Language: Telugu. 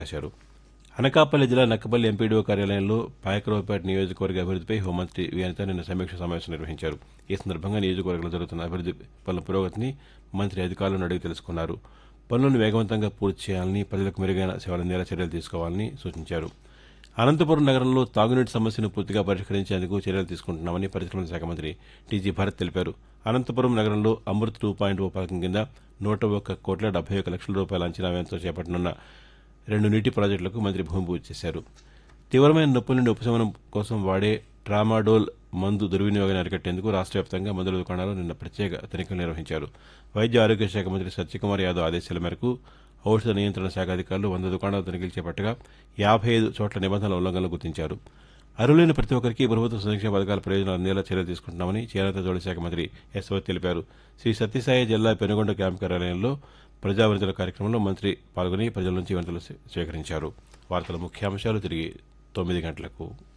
రాశారు అనకాపల్లి జిల్లా నక్కపల్లి ఎంపీడీఓ కార్యాలయంలో పాయకరావుపేట నియోజకవర్గ అభివృద్దిపై హోంమంత్రి వి అనిత నిన్న సమీక్ష సమావేశం నిర్వహించారు ఈ సందర్భంగా నియోజకవర్గంలో జరుగుతున్న అభివృద్ది పనుల పురోగతిని మంత్రి అధికారులను అడిగి తెలుసుకున్నారు పనులను వేగవంతంగా పూర్తి చేయాలని ప్రజలకు మెరుగైన సేవలు అందేలా చర్యలు తీసుకోవాలని సూచించారు అనంతపురం నగరంలో తాగునీటి సమస్యను పూర్తిగా పరిష్కరించేందుకు చర్యలు తీసుకుంటున్నామని పరిశ్రమల శాఖ మంత్రి టీజీ భరత్ తెలిపారు అనంతపురం నగరంలో అమృత్ టూ పాయింట్ ఓ పథకం కింద నూట ఒక్క కోట్ల డెబ్బై ఒక్క లక్షల రూపాయల అంచనా వ్యయంతో చేపట్టనున్న రెండు నీటి ప్రాజెక్టులకు మంత్రి భూమి పూజ చేశారు తీవ్రమైన నొప్పుల నుండి ఉపశమనం కోసం వాడే ట్రామాడోల్ మందు దుర్వినియోగాన్ని అరికట్టేందుకు రాష్ట్ర వ్యాప్తంగా మందుల దుకాణాలు నిన్న ప్రత్యేక తనిఖీలు నిర్వహించారు వైద్య ఆరోగ్య శాఖ మంత్రి సత్యకుమార్ యాదవ్ ఆదేశాల మేరకు ఔషధ నియంత్రణ శాఖ అధికారులు వంద దుకాణాలు తనిఖీలు చేపట్టగా యాభై ఐదు చోట్ల నిబంధనల ఉల్లంఘనలు గుర్తించారు అర్హులైన ప్రతి ఒక్కరికి ప్రభుత్వ సంక్షేమ పథకాల ప్రయోజనాలు అందేలా చర్యలు తీసుకుంటున్నామని చేనేత జోడి శాఖ మంత్రి యశ్వత్ తెలిపారు శ్రీ సత్యసాయి జిల్లా పెనుగొండ క్యాంపు కార్యాలయంలో ప్రజావనితుల కార్యక్రమంలో మంత్రి పాల్గొని ప్రజల నుంచి వినతులు స్వీకరించారు వార్తల ముఖ్యాంశాలు తిరిగి తొమ్మిది గంటలకు